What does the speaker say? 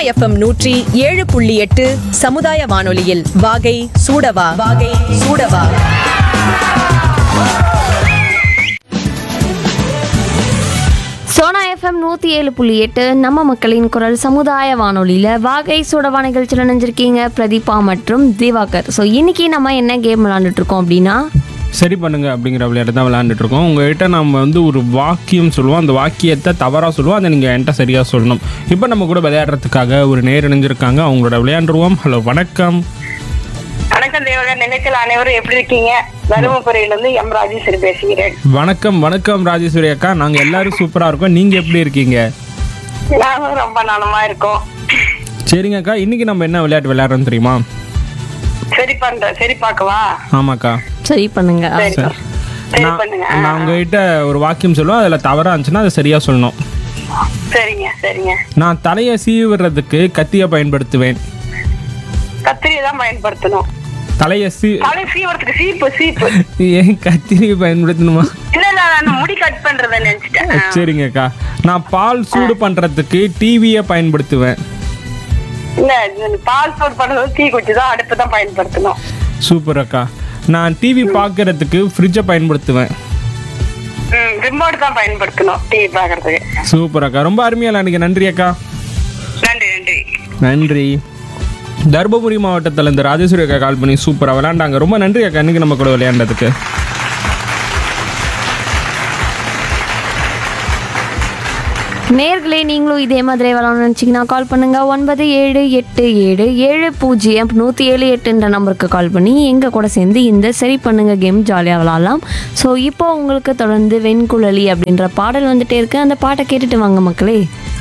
FM நூற்றி ஏழு புள்ளி எட்டு சமுதாய வானொலியில் வாகை சூடவா வாகை சூடவா சோனா எஃப்எம் நூற்றி ஏழு புள்ளி எட்டு நம்ம மக்களின் குரல் சமுதாய வானொலியில் வாகை சூடவா நிகழ்ச்சியில் நினைஞ்சிருக்கீங்க பிரதீபா மற்றும் திவாகர் ஸோ இன்னைக்கு நம்ம என்ன கேம் விளாண்டுட்டு இருக்கோம் அப்படின்னா சரி பண்ணுங்க அப்படிங்கிற விளையாட்டு தான் விளையாண்டுட்டு இருக்கோம் உங்ககிட்ட நம்ம வந்து ஒரு வாக்கியம் சொல்லுவோம் அந்த வாக்கியத்தை தவறாக சொல்லுவோம் அதை நீங்கள் என்கிட்ட சரியாக சொல்லணும் இப்போ நம்ம கூட விளையாடுறதுக்காக ஒரு நேர் இணைஞ்சிருக்காங்க அவங்களோட விளையாண்டுருவோம் ஹலோ வணக்கம் வணக்கம் தேவகன் நினைச்சல் அனைவரும் எப்படி இருக்கீங்க தருமபுரியில இருந்து எம் ராஜேஸ்வரி பேசுகிறேன் வணக்கம் வணக்கம் ராஜேஸ்வரி அக்கா நாங்கள் எல்லாரும் சூப்பராக இருக்கோம் நீங்கள் எப்படி இருக்கீங்க நாங்களும் ரொம்ப நலமா இருக்கோம் சரிங்க அக்கா இன்னைக்கு நம்ம என்ன விளையாட்டு விளையாடுறோம் தெரியுமா சரி பண்ற சரி பார்க்கவா ஆமாக்கா சரி பண்ணுங்க சரி சரி நான் பண்ணுங்க நான் உங்ககிட்ட ஒரு வாக்கியம் சொல்லுவேன் அதில் தவறாக இருந்துச்சுன்னா அதை சரியாக சொல்லணும் சரிங்க சரிங்க நான் தலையை சீவுறதுக்கு கத்தியை பயன்படுத்துவேன் கத்திரியை தான் பயன்படுத்தணும் தலையை சீ தலை சீவரத்துக்கு சீப்பு சீப்பு ஏன் கத்திரியை பயன்படுத்தணுமா இல்ல இல்ல நான் முடி கட் பண்றத நினைச்சிட்டேன் ஆ. சரிங்கக்கா நான் பால் சூடு பண்றதுக்கு டிவியை பயன்படுத்துவேன் இல்ல இது பால் சூடு பண்றது தீ குச்சி தான் அடுப்பு தான் பயன்படுத்தணும் சூப்பர் அக்கா நான் டிவி பார்க்கறதுக்கு ஃப்ரிட்ஜை பயன்படுத்துவேன் ம் ரிமோட் தான் பயன்படுத்தணும் டிவி பாக்குறதுக்கு சூப்பர் அக்கா ரொம்ப அருமையா விளையாடுங்க நன்றி அக்கா நன்றி நன்றி நன்றி தர்மபுரி மாவட்டத்தில் இந்த ராஜேஸ்வரி அக்கா கால் பண்ணி சூப்பராக விளையாண்டாங்க ரொம்ப நன்றி அக்கா இன்னைக்கு நம்ம கூட விளையாண்டதுக்கு நேர்களே நீங்களும் இதே மாதிரி விளாட்னு நினச்சிங்கன்னா கால் பண்ணுங்க ஒன்பது ஏழு எட்டு ஏழு ஏழு பூஜ்ஜியம் நூற்றி ஏழு எட்டுன்ற நம்பருக்கு கால் பண்ணி எங்கள் கூட சேர்ந்து இந்த சரி பண்ணுங்க கேம் ஜாலியாக விளாட்லாம் ஸோ இப்போ உங்களுக்கு தொடர்ந்து வெண்குழலி அப்படின்ற பாடல் வந்துட்டே இருக்கு அந்த பாட்டை கேட்டுட்டு வாங்க மக்களே